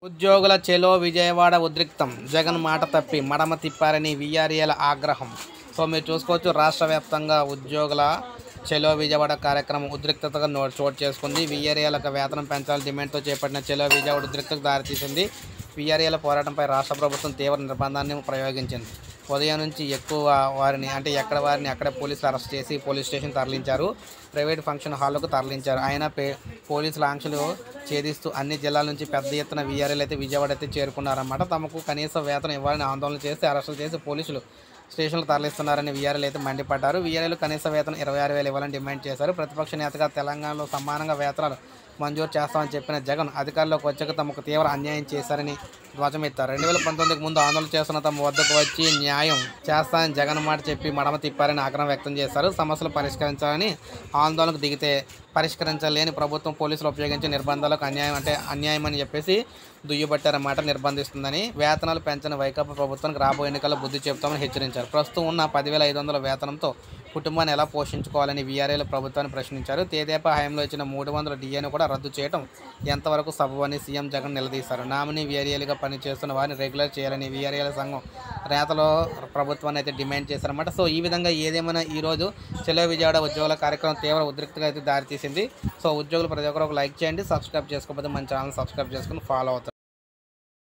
ఉద్యోగుల చెలో విజయవాడ ఉద్రిక్తం జగన్ మాట తప్పి మడమ తిప్పారని విఆర్ఏల ఆగ్రహం సో మీరు చూసుకోవచ్చు రాష్ట్ర వ్యాప్తంగా ఉద్యోగుల చెలో విజయవాడ కార్యక్రమం ఉద్రిక్తతగా నో చోటు చేసుకుంది విఆర్ఏలకు వేతనం పెంచాలని డిమాండ్తో చేపట్టిన చెలో విజయవాడ ఉద్రిక్తకు దారితీసింది విఆర్ఏల పోరాటంపై రాష్ట్ర ప్రభుత్వం తీవ్ర నిర్బంధాన్ని ప్రయోగించింది ఉదయం నుంచి ఎక్కువ వారిని అంటే ఎక్కడ వారిని అక్కడే పోలీసులు అరెస్ట్ చేసి పోలీస్ స్టేషన్ తరలించారు ప్రైవేట్ ఫంక్షన్ హాల్కు తరలించారు అయినా పే పోలీసుల ఆంక్షలు ఛేదిస్తూ అన్ని జిల్లాల నుంచి పెద్ద ఎత్తున వీఆర్ఏలు అయితే విజయవాడ అయితే చేరుకున్నారన్నమాట తమకు కనీస వేతనం ఇవ్వాలని ఆందోళన చేసి అరెస్టులు చేసి పోలీసులు స్టేషన్లు తరలిస్తున్నారని వీఆర్ఏలు అయితే మండిపడ్డారు వీఆర్ఏలు కనీస వేతనం ఇరవై ఆరు వేలు ఇవ్వాలని డిమాండ్ చేశారు ప్రతిపక్ష నేతగా తెలంగాణలో సమానంగా వేతనాలు మంజూరు చేస్తామని చెప్పిన జగన్ అధికారంలోకి వచ్చాక తమకు తీవ్ర అన్యాయం చేశారని ధ్వజమెత్తారు రెండు వేల పంతొమ్మిదికి ముందు ఆందోళన చేస్తున్న తమ వద్దకు వచ్చి న్యాయం చేస్తానని జగన్ మాట చెప్పి మడమ తిప్పారని ఆగ్రహం వ్యక్తం చేశారు సమస్యలు పరిష్కరించాలని ఆందోళనకు దిగితే పరిష్కరించలేని ప్రభుత్వం పోలీసులు ఉపయోగించే నిర్బంధాలకు అన్యాయం అంటే అన్యాయం అని చెప్పేసి దుయ్యబట్టారన్నమాట నిర్బంధిస్తుందని వేతనాలు పెంచని వైకాపా ప్రభుత్వానికి రాబోయే ఎన్నికల్లో బుద్ధి చెబుతామని హెచ్చరించారు ప్రస్తుతం ఉన్న పదివేల ఐదు వందల వేతనంతో కుటుంబాన్ని ఎలా పోషించుకోవాలని వీఆర్ఏల ప్రభుత్వాన్ని ప్రశ్నించారు తేదేపా హయాంలో ఇచ్చిన మూడు వందల డిఏను కూడా రద్దు చేయడం ఎంతవరకు సబబని సీఎం జగన్ నిలదీశారు నామినీ వీఆర్ఏలుగా పనిచేస్తున్న వారిని రెగ్యులర్ చేయాలని వీఆర్ఏల సంఘం నేతలు ప్రభుత్వాన్ని అయితే డిమాండ్ చేశారన్నమాట సో ఈ విధంగా ఏదేమైనా ఈరోజు చెలో విజయవాడ ఉద్యోగుల కార్యక్రమం తీవ్ర ఉద్రిక్తగా అయితే దారితీసింది సో ఉద్యోగులు ప్రతి ఒక్కరు ఒక లైక్ చేయండి సబ్స్క్రైబ్ చేసుకోకపోతే మన ఛానల్ సబ్స్క్రైబ్ చేసుకుని ఫాలో అవుతారు